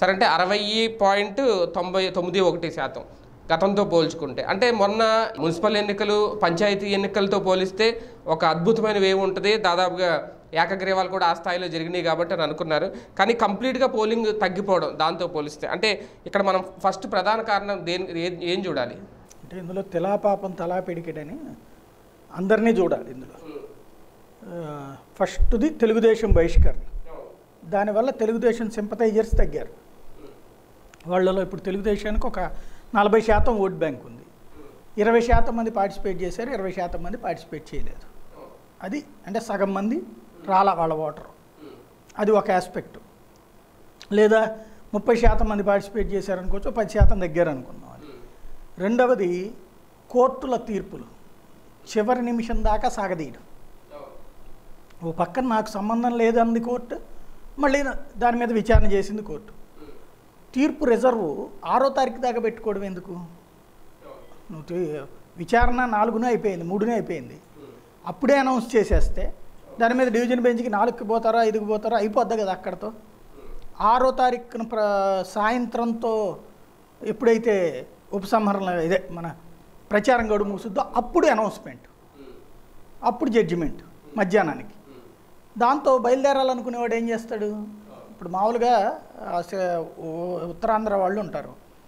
సరే అంటే అరవై పాయింట్ తొంభై తొమ్మిది ఒకటి శాతం గతంతో పోల్చుకుంటే అంటే మొన్న మున్సిపల్ ఎన్నికలు పంచాయతీ ఎన్నికలతో పోలిస్తే ఒక అద్భుతమైన వేవ్ ఉంటుంది దాదాపుగా ఏకగ్రీవాలు కూడా ఆ స్థాయిలో జరిగినాయి కాబట్టి అని అనుకున్నారు కానీ కంప్లీట్గా పోలింగ్ తగ్గిపోవడం దాంతో పోలిస్తే అంటే ఇక్కడ మనం ఫస్ట్ ప్రధాన కారణం దేని ఏ- ఏం చూడాలి అంటే ఇందులో తెలాపాపం తలా పిడికిడని అందరినీ చూడాలి ఇందులో ఆ, ఫస్ట్ది తెలుగుదేశం బహిష్కరణ దానివల్ల తెలుగుదేశం సింపతైజర్స్ తగ్గారు వాళ్ళలో ఇప్పుడు తెలుగుదేశానికి ఒక నలభై శాతం ఓట్ బ్యాంక్ ఉంది ఇరవై శాతం మంది పార్టిసిపేట్ చేశారు ఇరవై శాతం మంది పార్టిసిపేట్ చేయలేదు అది అంటే సగం మంది రాల వాళ్ళ ఓటరు అది ఒక ఆస్పెక్ట్ లేదా ముప్పై శాతం మంది పార్టిసిపేట్ చేశారనుకోవచ్చు పది శాతం తగ్గారు అనుకుందాం అది రెండవది కోర్టుల తీర్పులు చివరి నిమిషం దాకా సాగదీయడం ఓ పక్కన నాకు సంబంధం లేదంది కోర్టు మళ్ళీ దాని మీద విచారణ చేసింది కోర్టు తీర్పు రిజర్వ్ ఆరో తారీఖు దాకా పెట్టుకోవడం ఎందుకు నువ్వు తీ- విచారణ నాలుగునే అయిపోయింది మూడునే అయిపోయింది అప్పుడే అనౌన్స్ చేసేస్తే దాని మీద డివిజన్ బెంచ్కి నాలుగుకి పోతారా ఐదుకి పోతారా అయిపోద్ది కదా అక్కడతో ఆరో తారీఖున ప్ర సాయంత్రంతో ఎప్పుడైతే ఉపసంహరణ ఇదే మన ప్రచారం గడువు ముసుద్దో అప్పుడు అనౌన్స్మెంట్ అప్పుడు జడ్జిమెంట్ మధ్యాహ్నానికి దాంతో బయలుదేరాలనుకునేవాడు ఏం చేస్తాడు ఇప్పుడు మామూలుగా ఆ స- ఉ- ఉత్తరాంధ్ర వాళ్ళు ఉంటారు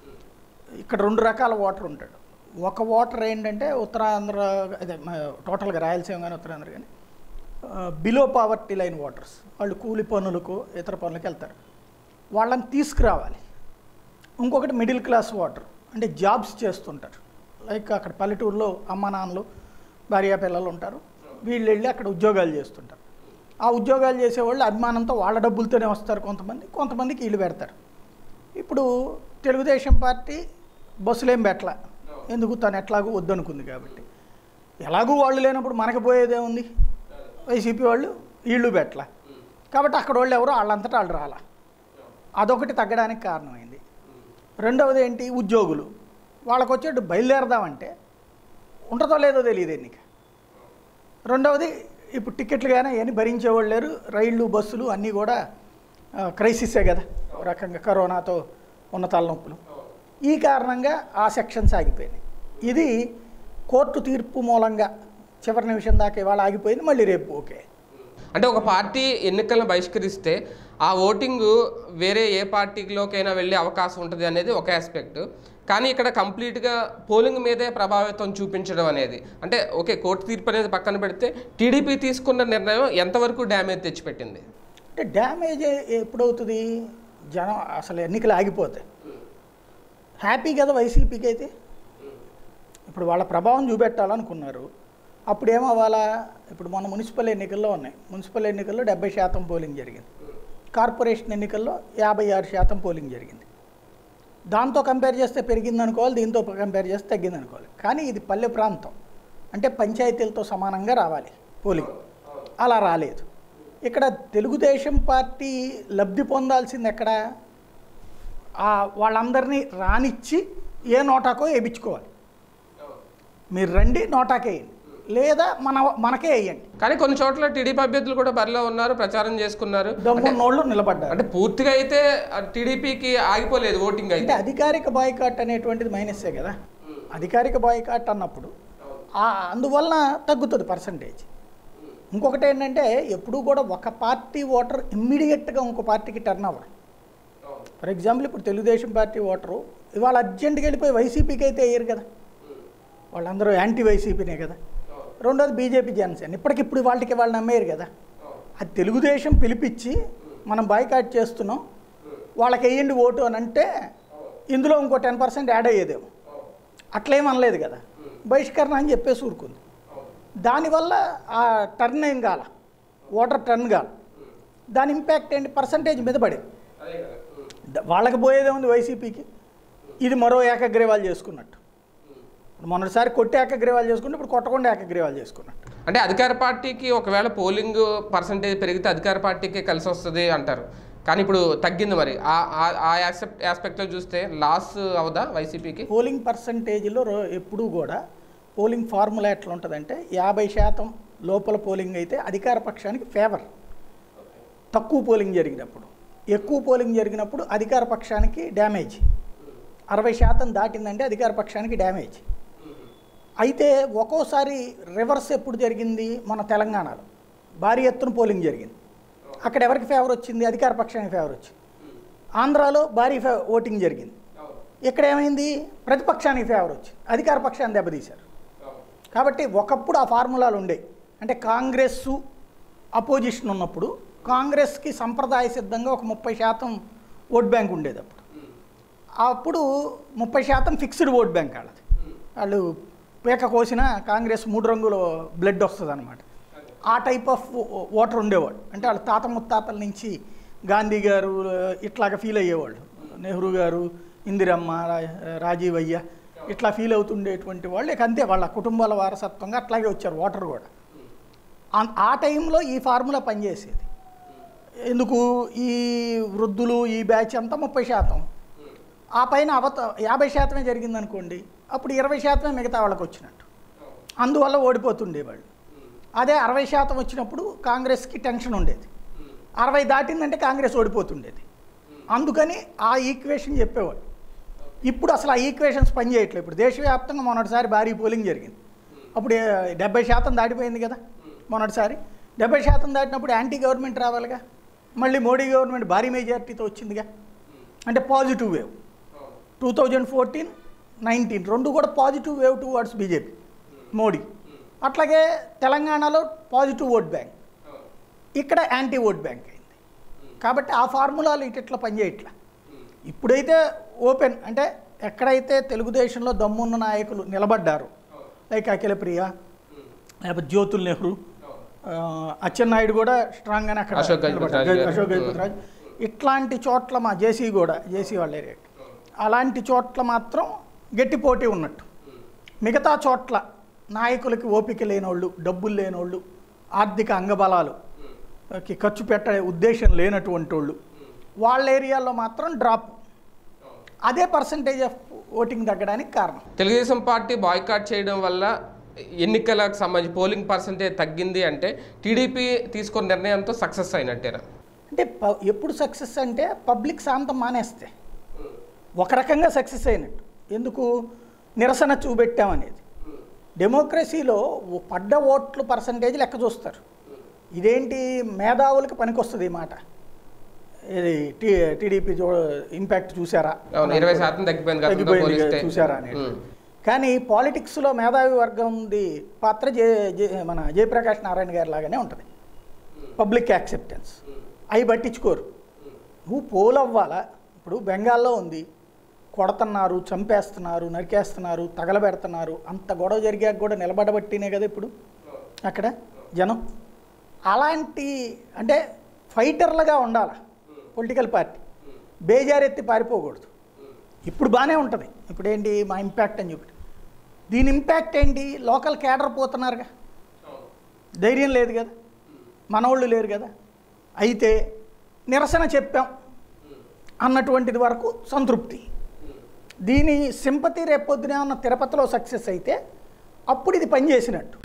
ఇక్కడ రెండు రకాల ఓటర్ ఉంటాడు ఒక ఓటర్ ఏంటంటే ఉత్తరాంధ్ర అదే మ- టోటల్గా రాయలసీమ కానీ ఉత్తరాంధ్ర కానీ బిలో పావర్టీ లైన్ ఓటర్స్ వాళ్ళు కూలి పనులకు ఇతర పనులకు వెళ్తారు వాళ్ళని తీసుకురావాలి ఇంకొకటి మిడిల్ క్లాస్ ఓటర్ అంటే జాబ్స్ చేస్తుంటారు లైక్ అక్కడ పల్లెటూరులో అమ్మ నాన్నలు భార్య పిల్లలు ఉంటారు వీళ్ళు వెళ్ళి అక్కడ ఉద్యోగాలు చేస్తుంటారు ఆ ఉద్యోగాలు చేసేవాళ్ళు అభిమానంతో వాళ్ళ డబ్బులతోనే వస్తారు కొంతమంది కొంతమందికి ఇల్లు పెడతారు ఇప్పుడు తెలుగుదేశం పార్టీ బస్సులేం పెట్టల ఎందుకు తను ఎట్లాగో వద్దనుకుంది కాబట్టి ఎలాగూ వాళ్ళు లేనప్పుడు మనకి పోయేదే ఉంది వైసీపీ వాళ్ళు ఇళ్ళు పెట్టల కాబట్టి అక్కడ వాళ్ళు ఎవరో వాళ్ళంతటా వాళ్ళు రాలా అదొకటి తగ్గడానికి కారణమైంది రెండవది ఏంటి ఉద్యోగులు వాళ్ళకు వచ్చేట్టు బయలుదేరదామంటే ఉంటుందో లేదో తెలియదు ఎన్నిక రెండవది ఇప్పుడు టికెట్లు కానీ అవన్నీ భరించేవాళ్ళు లేరు రైళ్ళు బస్సులు అన్నీ కూడా ఆ, క్రైసిసే కదా ఒక రకంగా కరోనాతో ఉన్న తలనొప్పులు ఈ కారణంగా ఆ సెక్షన్స్ ఆగిపోయినాయి ఇది కోర్టు తీర్పు మూలంగా చివరి నిమిషం దాకా ఇవాళ ఆగిపోయింది మళ్ళీ రేపు ఓకే అంటే ఒక పార్టీ ఎన్నికలను బహిష్కరిస్తే ఆ ఓటింగ్ వేరే ఏ పార్టీలోకైనా వెళ్ళే అవకాశం ఉంటుంది అనేది ఒక ఆస్పెక్ట్ కానీ ఇక్కడ కంప్లీట్గా పోలింగ్ మీదే ప్రభావితం చూపించడం అనేది అంటే ఓకే కోర్టు తీర్పు అనేది పక్కన పెడితే టీడీపీ తీసుకున్న నిర్ణయం ఎంతవరకు డ్యామేజ్ తెచ్చిపెట్టింది అంటే డ్యామేజ్ ఎప్పుడవుతుంది జనం అసలు ఎన్నికలు ఆగిపోతాయి హ్యాపీ కదా వైసీపీకి అయితే ఇప్పుడు వాళ్ళ ప్రభావం చూపెట్టాలనుకున్నారు అప్పుడు ఏమవ్వాలా ఇప్పుడు మొన్న మున్సిపల్ ఎన్నికల్లో ఉన్నాయి మున్సిపల్ ఎన్నికల్లో డెబ్బై శాతం పోలింగ్ జరిగింది కార్పొరేషన్ ఎన్నికల్లో యాభై ఆరు శాతం పోలింగ్ జరిగింది దాంతో కంపేర్ చేస్తే పెరిగింది అనుకోవాలి దీంతో కంపేర్ చేస్తే తగ్గింది అనుకోవాలి కానీ ఇది పల్లె ప్రాంతం అంటే పంచాయతీలతో సమానంగా రావాలి పోలింగ్ అలా రాలేదు ఇక్కడ తెలుగుదేశం పార్టీ లబ్ధి పొందాల్సింది ఎక్కడ ఆ వాళ్ళందరినీ రానిచ్చి ఏ నోటాకో వేయించుకోవాలి మీరు రండి నోటాకే వేయండి లేదా మన మనకే వేయండి కానీ కొన్ని చోట్ల టీడీపీ అభ్యర్థులు కూడా బరిలో ఉన్నారు ప్రచారం చేసుకున్నారు దమ్మున్నోళ్ళు నిలబడ్డారు అంటే పూర్తిగా అయితే టీడీపీకి ఆగిపోలేదు ఓటింగ్ అంటే అయితే అధికారిక బాయ్కాట్ అనేటువంటిది మైనస్సే కదా అధికారిక బాయ్కాట్ అన్నప్పుడు ఆ అందువలన తగ్గుతుంది పర్సంటేజ్ ఇంకొకటి ఏంటంటే ఎప్పుడూ కూడా ఒక పార్టీ ఓటర్ ఇమ్మీడియట్గా ఇంకో పార్టీకి టర్న్ అవ్వరు ఫర్ ఎగ్జాంపుల్ ఇప్పుడు తెలుగుదేశం పార్టీ ఓటరు ఇవాళ అర్జెంట్గా వెళ్ళిపోయి వైసీపీకి అయితే వేయరు కదా వాళ్ళందరూ యాంటీ వైసీపీనే కదా రెండోది బీజేపీ జనసేన ఇప్పటికిప్పుడు వాళ్ళకి వాళ్ళు నమ్మేరు కదా అది తెలుగుదేశం పిలిపించి మనం బాయ్కాట్ చేస్తున్నాం వాళ్ళకి వేయండి ఓటు అని అంటే ఇందులో ఇంకో టెన్ పర్సెంట్ యాడ్ అయ్యేదేమో అట్లేం అనలేదు కదా బహిష్కరణ అని చెప్పేసి ఊరుకుంది దానివల్ల ఆ టర్న్ ఏం కాల ఓటర్ టర్న్ కాల దాని ఇంపాక్ట్ ఏంటి పర్సంటేజ్ మీద పడేది ద- వాళ్ళకి పోయేదే ఉంది వైసీపీకి ఇది మరో ఏకగ్రీవాలు చేసుకున్నట్టు ఇప్పుడు మొన్నటిసారి కొట్టి ఏకగ్రీవాలు చేసుకుంటే ఇప్పుడు కొట్టకుండా ఏకగ్రీవాలు చేసుకున్నట్టు అంటే అధికార పార్టీకి ఒకవేళ పోలింగ్ పర్సంటేజ్ పెరిగితే అధికార పార్టీకి కలిసి వస్తుంది అంటారు కానీ ఇప్పుడు తగ్గింది మరి ఆ- ఆ- ఆ యాక్సెప్ట్ ఆస్పెక్ట్లో చూస్తే లాస్ అవుదా వైసీపీకి పోలింగ్ పర్సంటేజ్లో రో- ఎప్పుడూ కూడా పోలింగ్ ఫార్ములా ఎట్లా ఉంటుందంటే యాభై శాతం లోపల పోలింగ్ అయితే అధికార పక్షానికి ఫేవర్ తక్కువ పోలింగ్ జరిగినప్పుడు ఎక్కువ పోలింగ్ జరిగినప్పుడు అధికార పక్షానికి డ్యామేజ్ అరవై శాతం దాటిందంటే అధికార పక్షానికి డ్యామేజ్ అయితే ఒక్కోసారి రివర్స్ ఎప్పుడు జరిగింది మన తెలంగాణలో భారీ ఎత్తున పోలింగ్ జరిగింది అక్కడ ఎవరికి ఫేవర్ వచ్చింది అధికార పక్షానికి ఫేవర్ వచ్చింది ఆంధ్రాలో భారీ ఫే ఓటింగ్ జరిగింది ఇక్కడ ఏమైంది ప్రతిపక్షానికి ఫేవర్ వచ్చింది అధికార పక్షాన్ని దెబ్బతీశారు కాబట్టి ఒకప్పుడు ఆ ఫార్ములాలు ఉండే అంటే కాంగ్రెస్ అపోజిషన్ ఉన్నప్పుడు కాంగ్రెస్కి సంప్రదాయ సిద్ధంగా ఒక ముప్పై శాతం ఓట్ బ్యాంక్ ఉండేది అప్పుడు అప్పుడు ముప్పై శాతం ఫిక్స్డ్ ఓట్ బ్యాంక్ వాళ్ళది వాళ్ళు పేక కోసిన కాంగ్రెస్ మూడు రంగుల బ్లడ్ వస్తుంది అనమాట ఆ టైప్ ఆఫ్ ఓటర్ ఉండేవాడు అంటే వాళ్ళ తాత ముత్తాతల నుంచి గాంధీ గారు ఇట్లాగా ఫీల్ అయ్యేవాళ్ళు నెహ్రూ గారు ఇందిరమ్మ రా- రాజీవ్ అయ్య ఇట్లా ఫీల్ అవుతుండేటువంటి వాళ్ళు ఇక అంతే వాళ్ళ కుటుంబాల వారసత్వంగా అట్లాగే వచ్చారు ఓటర్ కూడా ఆ- ఆ టైంలో ఈ ఫార్ములా పనిచేసేది ఎందుకు ఈ వృద్ధులు ఈ బ్యాచ్ అంతా ముప్పై శాతం ఆ పైన అవత యాభై శాతమే జరిగిందనుకోండి అప్పుడు ఇరవై శాతమే మిగతా వాళ్ళకి వచ్చినట్టు అందువల్ల ఓడిపోతుండేవాళ్ళు అదే అరవై శాతం వచ్చినప్పుడు కాంగ్రెస్కి టెన్షన్ ఉండేది అరవై దాటిందంటే కాంగ్రెస్ ఓడిపోతుండేది అందుకని ఆ ఈక్వేషన్ చెప్పేవాడు ఇప్పుడు అసలు ఆ ఈక్వేషన్స్ పనిచేయట్లేదు ఇప్పుడు దేశవ్యాప్తంగా మొన్నటిసారి భారీ పోలింగ్ జరిగింది అప్పుడు ఏ- డెబ్బై శాతం దాటిపోయింది కదా మొన్నటిసారి డెబ్బై శాతం దాటినప్పుడు యాంటీ గవర్నమెంట్ రావాలిగా మళ్ళీ మోడీ గవర్నమెంట్ భారీ మెజారిటీతో వచ్చిందిగా అంటే positive wave two thousand fourteen nineteen రెండు కూడా positive wave towards BJP Modi అట్లాగే తెలంగాణలో పాజిటివ్ ఓట్ బ్యాంక్ ఇక్కడ యాంటీ ఓట్ బ్యాంక్ అయింది కాబట్టి ఆ ఫార్ములాలు ఇట్లా పనిచేయట్లా ఇప్పుడైతే ఓపెన్ అంటే ఎక్కడైతే తెలుగుదేశంలో దమ్మున్న నాయకులు నిలబడ్డారు లైక్ అఖిలప్రియ లేకపోతే జ్యోతుల్ నెహ్రూ ఆ, అచ్చెన్నాయుడు కూడా స్ట్రాంగ్గానే అక్కడ అశోక్ గజపతి నిలబడ్డారు. రాజు గారు. అశోక్ గజపతి రాజు ఇట్లాంటి చోట్ల మా జేసీ కూడా జేసీ వాళ్ళ ఏరియా అలాంటి చోట్ల మాత్రం గట్టి పోటీ ఉన్నట్టు మిగతా చోట్ల నాయకులకి ఓపిక లేనోళ్ళు డబ్బులు లేనోళ్ళు ఆర్థిక అంగబలాలు కి ఖర్చు పెట్టే ఉద్దేశం లేనటువంటి వాళ్ళు వాళ్ళ ఏరియాలో మాత్రం డ్రాప్ అదే పర్సంటేజ్ ఆఫ్ ఓటింగ్ తగ్గడానికి కారణం తెలుగుదేశం పార్టీ బాయ్కాట్ చేయడం వల్ల ఎన్నికలకు సంబంధించి పోలింగ్ పర్సంటేజ్ తగ్గింది అంటే టీడీపీ తీసుకున్న నిర్ణయంతో సక్సెస్ అయినట్టేనా అంటే ప- ఎప్పుడు సక్సెస్ అంటే పబ్లిక్ శాంతం మానేస్తే ఒక రకంగా సక్సెస్ అయినట్టు ఎందుకు నిరసన చూపెట్టామనేది డెమోక్రసీలో ఓ పడ్డ ఓట్లు పర్సంటేజ్ లెక్క చూస్తారు ఇదేంటి మేధావులకు పనికొస్తుంది ఈ మాట ఇది టీ టీడీపీ చూ ఇంపాక్ట్ చూసారా అవును ఇరవై శాతం తగ్గిపోయింది గతంతో తగ్గిపోయింది పోలిస్తే చూసారా అనేది ఉమ్. కానీ పాలిటిక్స్లో మేధావి వర్గంది పాత్ర జే జే- మన జయప్రకాష్ నారాయణ గారి లాగానే ఉంటుంది పబ్లిక్ యాక్సెప్టెన్స్ అవి పట్టించుకోరు నువ్వు పోల్ అవ్వాలా ఇప్పుడు బెంగాల్లో ఉంది కొడుతున్నారు చంపేస్తున్నారు నరికేస్తున్నారు తగలబెడుతున్నారు అంత గొడవ జరిగాక కూడా నిలబడబట్టినే కదా ఇప్పుడు అక్కడ జనం అలాంటి అంటే ఫైటర్లుగా ఉండాలి పొలిటికల్ పార్టీ బేజారెత్తి పారిపోకూడదు ఇప్పుడు బాగానే ఉంటుంది ఇప్పుడు ఏంటి మా ఇంపాక్ట్ అని చెప్పి దీని ఇంపాక్ట్ ఏంటి లోకల్ కేడర్ పోతున్నారుగా ధైర్యం లేదు కదా మనోళ్ళు లేరు కదా అయితే నిరసన చెప్పాం అన్నటువంటిది వరకు సంతృప్తి దీని సింపతి రేపొద్దున ఉన్న తిరుపతిలో సక్సెస్ అయితే అప్పుడు ఇది పనిచేసినట్టు